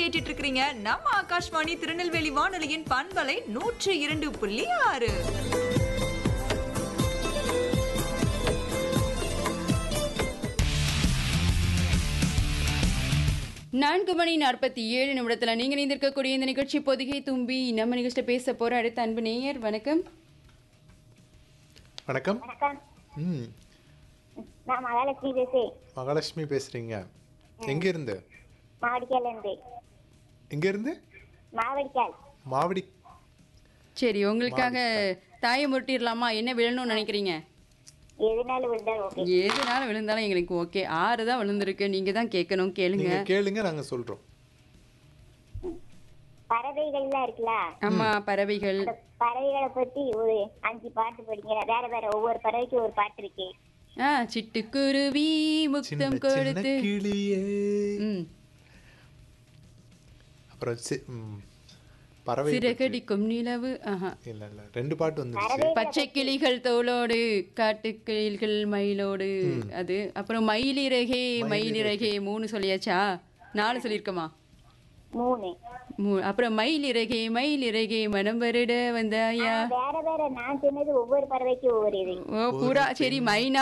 கேட்டுட்டு இருக்கிறீங்க நம்ம ஆகாஷ்வாணி திருநெல்வேலி வானொலியின் பண்பலை நூற்று இரண்டு புள்ளி ஆறு நான்கு மணி நாற்பத்தி ஏழு நிமிடத்துல நீங்க இணைந்திருக்கக்கூடிய இந்த நிகழ்ச்சி பொதிகை தும்பி நம்ம நிகழ்ச்சியில பேச போற அடுத்த அன்பு நேயர் வணக்கம் வணக்கம் வணக்கம் ம் நான் மகாலட்சுமி பேசுறேன் மகாலட்சுமி பேசுறீங்க எங்க இருந்து மாவடிக்கால இருந்து எங்க இருந்து மாவடிக்கால் மாவடி சரி உங்களுக்காக தாயை முட்டிடலாமா என்ன விழணும்னு நினைக்கிறீங்க எதுனாலும் விழுந்தாலும் ஓகே எதுனாலும் விழுந்தாலும் எங்களுக்கு ஓகே ஆறு தான் விழுந்திருக்கு நீங்க தான் கேட்கணும் கேளுங்க நீங்க கேளுங்க நாங்க சொல்றோம் பறவைகள்லாம் இருக்குல்ல ஆமா பறவைகள் அந்த பறவைகளை பத்தி ஒரு அஞ்சு பாட்டு படிங்க வேற வேற ஒவ்வொரு பறவைக்கும் ஒரு பாட்டு இருக்கு ஆ சிட்டுக்குருவி சின்ன முக்தம் சின்ன கொடுத்து கிளியே ம் அப்புறம் சி- ம், பறவை சிறகடிக்கும் நிலவு ஆஹா இல்ல இல்ல ரெண்டு பாட்டு வந்துருச்சு பச்சை கிளிகள் தோளோடு காட்டுக்கிளிகள் மயிலோடு அது அப்புறம் மயிலிறகே மயிலிறகே மூணு சொல்லியாச்சா நாலு சொல்லியிருக்கமா மூணு மூ அப்புறம் மயிலிறகே மயிலிறகே மனம் வருட வந்தாயா வேற வேற நான் சொன்னது ஒவ்வொரு பறவைக்கும் ஒவ்வொரு இது ஓ புறா சரி மைனா